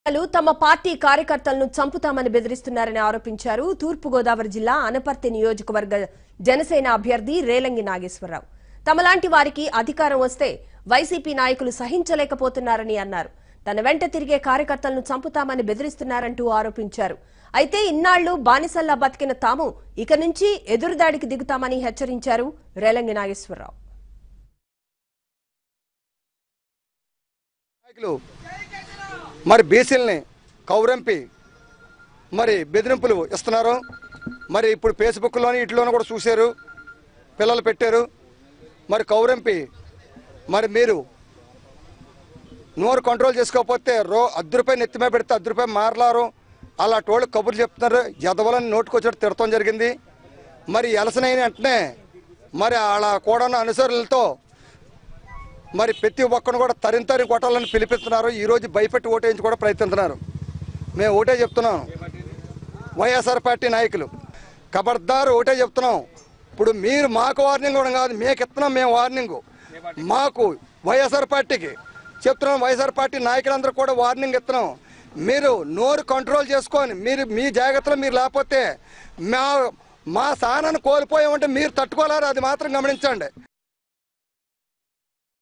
లు తమ పార్టీ కార్యకర్తలను చంపుతామని బెదిరిస్తున్నారని ఆరోపించారు తూర్పుగోదావరి జిల్లా అనపర్తి నియోజకవర్గ జనసేన అభ్యర్థి రేలంగి నాగేశ్వరరావు తమలాంటి వారికి అధికారం వస్తే వైసీపీ నాయకులు సహించలేకపోతున్నారని అన్నారు తన వెంట తిరిగే కార్యకర్తలను చంపుతామని బెదిరిస్తున్నారంటూ ఆరోపించారు అయితే ఇన్నాళ్లు బానిసల్లా బతికిన తాము ఇక నుంచి ఎదురుదాడికి దిగుతామని హెచ్చరించారు రేలంగి నాగేశ్వరరావు నాయకులు మరి బీసీలని కౌరంపి మరి బెదిరింపులు ఇస్తున్నారు మరి ఇప్పుడు ఫేస్బుక్లోని ఇట్లోనూ కూడా చూశారు పిల్లలు పెట్టారు మరి కౌరంపి మరి మీరు నోరు కంట్రోల్ చేసుకోకపోతే రో అర్ధ రూపాయి నెత్తిమే పెడితే అర్ధ రూపాయి మారలారు అలా టోళ్ళు కబుర్లు చెప్తున్నారు ఎదవలని నోటుకొచ్చేట్టు తిడతాం జరిగింది మరి ఎలసనైన వెంటనే మరి అలా కూడా అనుసరులతో మరి ప్రతి ఒక్కరు కూడా తరిం తరిం కొట్టాలని పిలిపిస్తున్నారు ఈరోజు భయపెట్టి ఓటేయించి కూడా ప్రయత్నిస్తున్నారు మేము ఓటే చెప్తున్నాం వైఎస్ఆర్ పార్టీ నాయకులు కబర్దారు ఒకటే చెప్తున్నాం ఇప్పుడు మీరు మాకు వార్నింగ్ కూడా కాదు మీకు ఇస్తున్నాం మేము వార్నింగ్ మాకు వైఎస్ఆర్ పార్టీకి చెప్తున్నాం వైఎస్ఆర్ పార్టీ నాయకులందరూ కూడా వార్నింగ్ ఇస్తున్నాం మీరు నోరు కంట్రోల్ చేసుకొని మీరు మీ జాగ్రత్తలో మీరు లేకపోతే మా మా స్థానాన్ని కోల్పోయామంటే మీరు తట్టుకోలేరు అది మాత్రం గమనించండి